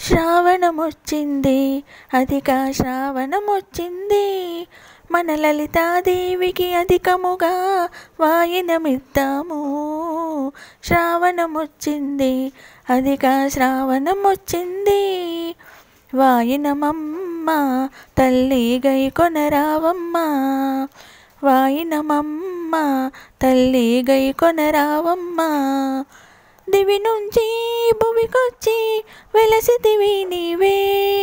శ్రావణమొచ్చింది అధిక శ్రావణమొచ్చింది మన లలితాదేవికి అధికముగా వాయినమిద్దాము శ్రావణమొచ్చింది అధిక శ్రావణమొచ్చింది వాయినమమ్మ తల్లి గై కొనరావమ్మ వాయినమమ్మ తల్లి గై కొనరావమ్మ దివి నుంచి భువికొచ్చి వెలసిదివి నీవే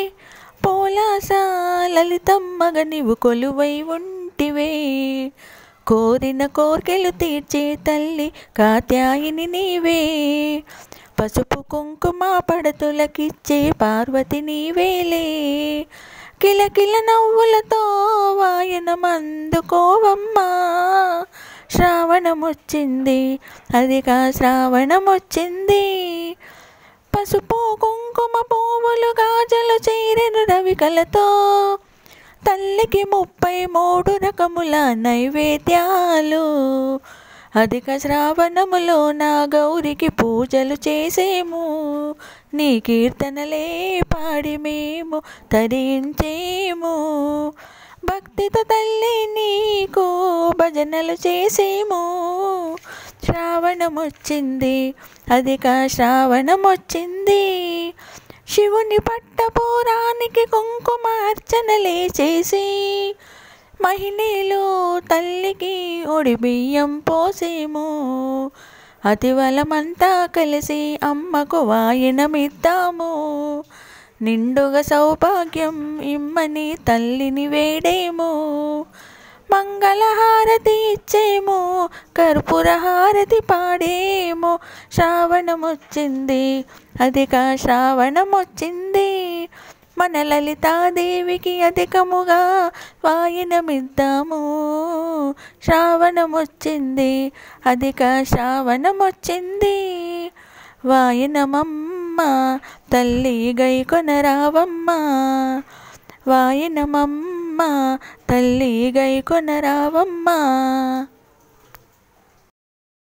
పోలాస లలితమ్మగ నీవు కొలువై ఉంటివే కోరిన కోర్కెలు తీర్చే తల్లి కాత్యాయిని నీవే పసుపు కుంకుమ పడతులకిచ్చే పార్వతి నీవేలే కిలకిల నవ్వులతో వాయనమందుకోవమ్మా శ్రావణమొచ్చింది అదిగా శ్రావణమొచ్చింది పసుపు కుంకుమ పువ్వులు గాజులు చేరెను రవికలతో తల్లికి ముప్పై మూడు రకముల నైవేద్యాలు అధిక శ్రావణములో నా గౌరికి పూజలు చేసేము నీ కీర్తనలే పాడి మేము తరించేము భక్తితో తల్లి నీకు భజనలు చేసేము శ్రావణమొచ్చింది అధిక శ్రావణమొచ్చింది శివుని పట్టపురానికి కుంకుమ అర్చనలే చేసి మహిళలు తల్లికి ఒడి బియ్యం పోసేము అతివలమంతా కలిసి అమ్మకు వాయనమిద్దాము నిండుగా సౌభాగ్యం ఇమ్మని తల్లిని వేడేము మంగళహారతి ఇచ్చేము కర్పూర హారతి పాడేము శ్రావణమొచ్చింది అధిక శ్రావణమొచ్చింది మన లలితాదేవికి అధికముగా వాయినమిద్దాము శ్రావణమొచ్చింది అధిక శ్రావణమొచ్చింది వాయినమమ్మ తల్లి గై కొనరావమ్మ వాయినమమ్మ తల్లి గై కొనరావమ్మ